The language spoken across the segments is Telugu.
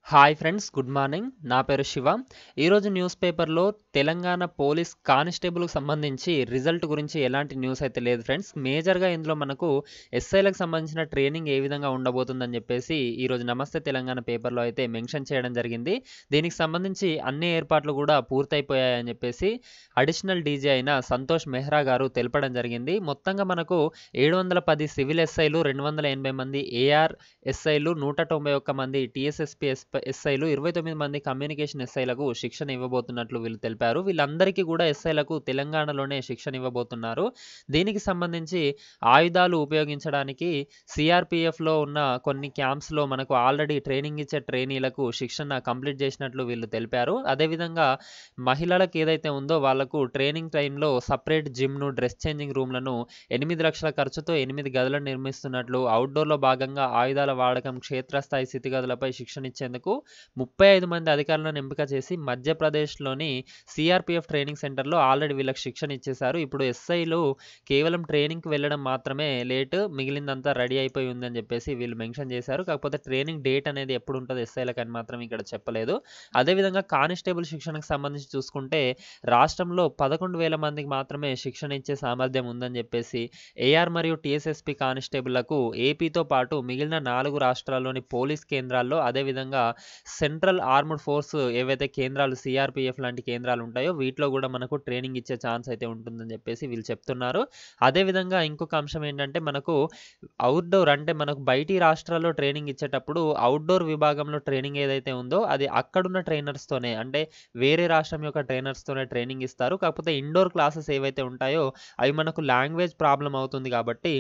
హాయ్ ఫ్రెండ్స్ గుడ్ మార్నింగ్ నా పేరు శివ ఈరోజు న్యూస్ పేపర్లో తెలంగాణ పోలీస్ కానిస్టేబుల్కి సంబంధించి రిజల్ట్ గురించి ఎలాంటి న్యూస్ అయితే లేదు ఫ్రెండ్స్ మేజర్గా ఇందులో మనకు ఎస్ఐలకు సంబంధించిన ట్రైనింగ్ ఏ విధంగా ఉండబోతుందని చెప్పేసి ఈరోజు నమస్తే తెలంగాణ పేపర్లో అయితే మెన్షన్ చేయడం జరిగింది దీనికి సంబంధించి అన్ని ఏర్పాట్లు కూడా పూర్తయిపోయాయని చెప్పేసి అడిషనల్ డీజీ అయిన సంతోష్ మెహ్రా గారు తెలపడం జరిగింది మొత్తంగా మనకు ఏడు వందల పది సివిల్ ఎస్ఐలు రెండు వందల ఎనభై మంది ఏఆర్ ఎస్ఐలు నూట తొంభై ఒక్క మంది టీఎస్ఎస్పీ ఎస్ ఎస్ఐలు ఇరవై తొమ్మిది మంది కమ్యూనికేషన్ ఎస్ఐలకు శిక్షణ ఇవ్వబోతున్నట్లు వీళ్ళు తెలిపారు వీళ్ళందరికీ కూడా ఎస్ఐలకు తెలంగాణలోనే శిక్షణ ఇవ్వబోతున్నారు దీనికి సంబంధించి ఆయుధాలు ఉపయోగించడానికి సిఆర్పిఎఫ్లో ఉన్న కొన్ని క్యాంప్స్లో మనకు ఆల్రెడీ ట్రైనింగ్ ఇచ్చే ట్రైనీలకు శిక్షణ కంప్లీట్ చేసినట్లు వీళ్ళు తెలిపారు అదేవిధంగా మహిళలకు ఏదైతే ఉందో వాళ్లకు ట్రైనింగ్ టైంలో సపరేట్ జిమ్ను డ్రెస్ చేంజింగ్ రూమ్లను ఎనిమిది లక్షల ఖర్చుతో ఎనిమిది గదులను నిర్మిస్తున్నట్లు అవుట్డోర్లో భాగంగా ఆయుధాల వాడకం క్షేత్రస్థాయి స్థితిగతులపై శిక్షణ ఇచ్చేందుకు ముప్పై ఐదు మంది అధికారులను ఎంపిక చేసి మధ్యప్రదేశ్లోని సిఆర్పిఎఫ్ ట్రైనింగ్ సెంటర్లో ఆల్రెడీ వీళ్ళకి శిక్షణ ఇచ్చేశారు ఇప్పుడు ఎస్ఐలు కేవలం ట్రైనింగ్కి వెళ్ళడం మాత్రమే లేట్ మిగిలిందంతా రెడీ అయిపోయి ఉందని చెప్పేసి వీళ్ళు మెన్షన్ చేశారు కాకపోతే ట్రైనింగ్ డేట్ అనేది ఎప్పుడు ఉంటుంది ఎస్ఐలకు అని మాత్రం ఇక్కడ చెప్పలేదు అదేవిధంగా కానిస్టేబుల్ శిక్షణకు సంబంధించి చూసుకుంటే రాష్ట్రంలో పదకొండు వేల మందికి మాత్రమే శిక్షణ ఇచ్చే సామర్థ్యం ఉందని చెప్పేసి ఏఆర్ మరియు టీఎస్ఎస్పీ కానిస్టేబుళ్లకు ఏపీతో పాటు మిగిలిన నాలుగు రాష్ట్రాల్లోని పోలీస్ కేంద్రాల్లో అదేవిధంగా సెంట్రల్ ఆర్మ్డ్ ఫోర్స్ ఏవైతే కేంద్రాలు సిఆర్పిఎఫ్ లాంటి కేంద్రాలు ఉంటాయో వీటిలో కూడా మనకు ట్రైనింగ్ ఇచ్చే ఛాన్స్ అయితే ఉంటుందని చెప్పేసి వీళ్ళు చెప్తున్నారు అదేవిధంగా ఇంకొక అంశం ఏంటంటే మనకు అవుట్డోర్ అంటే మనకు బయటి రాష్ట్రాల్లో ట్రైనింగ్ ఇచ్చేటప్పుడు అవుట్డోర్ విభాగంలో ట్రైనింగ్ ఏదైతే ఉందో అది అక్కడున్న ట్రైనర్స్తోనే అంటే వేరే రాష్ట్రం యొక్క ట్రైనర్స్తోనే ట్రైనింగ్ ఇస్తారు కాకపోతే ఇండోర్ క్లాసెస్ ఏవైతే ఉంటాయో అవి మనకు లాంగ్వేజ్ ప్రాబ్లం అవుతుంది కాబట్టి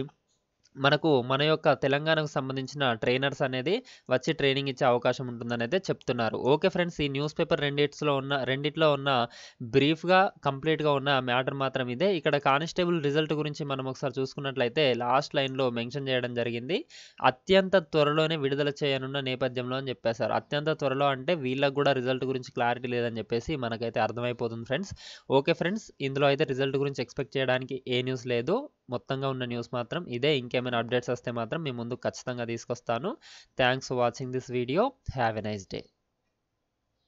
మనకు మన యొక్క తెలంగాణకు సంబంధించిన ట్రైనర్స్ అనేది వచ్చి ట్రైనింగ్ ఇచ్చే అవకాశం ఉంటుందని అయితే చెప్తున్నారు ఓకే ఫ్రెండ్స్ ఈ న్యూస్ పేపర్ రెండిట్లో ఉన్న రెండిట్లో ఉన్న బ్రీఫ్గా కంప్లీట్గా ఉన్న మ్యాటర్ మాత్రం ఇదే ఇక్కడ కానిస్టేబుల్ రిజల్ట్ గురించి మనం ఒకసారి చూసుకున్నట్లయితే లాస్ట్ లైన్లో మెన్షన్ చేయడం జరిగింది అత్యంత త్వరలోనే విడుదల చేయనున్న నేపథ్యంలో అని చెప్పేశారు అత్యంత త్వరలో అంటే వీళ్ళకి కూడా రిజల్ట్ గురించి క్లారిటీ లేదని చెప్పేసి మనకైతే అర్థమైపోతుంది ఫ్రెండ్స్ ఓకే ఫ్రెండ్స్ ఇందులో అయితే రిజల్ట్ గురించి ఎక్స్పెక్ట్ చేయడానికి ఏ న్యూస్ లేదు మొత్తంగా ఉన్న న్యూస్ మాత్రం ఇదే ఇంకేమైనా అప్డేట్స్ వస్తే మాత్రం మీ ముందు ఖచ్చితంగా తీసుకొస్తాను thanks for watching this video have a nice day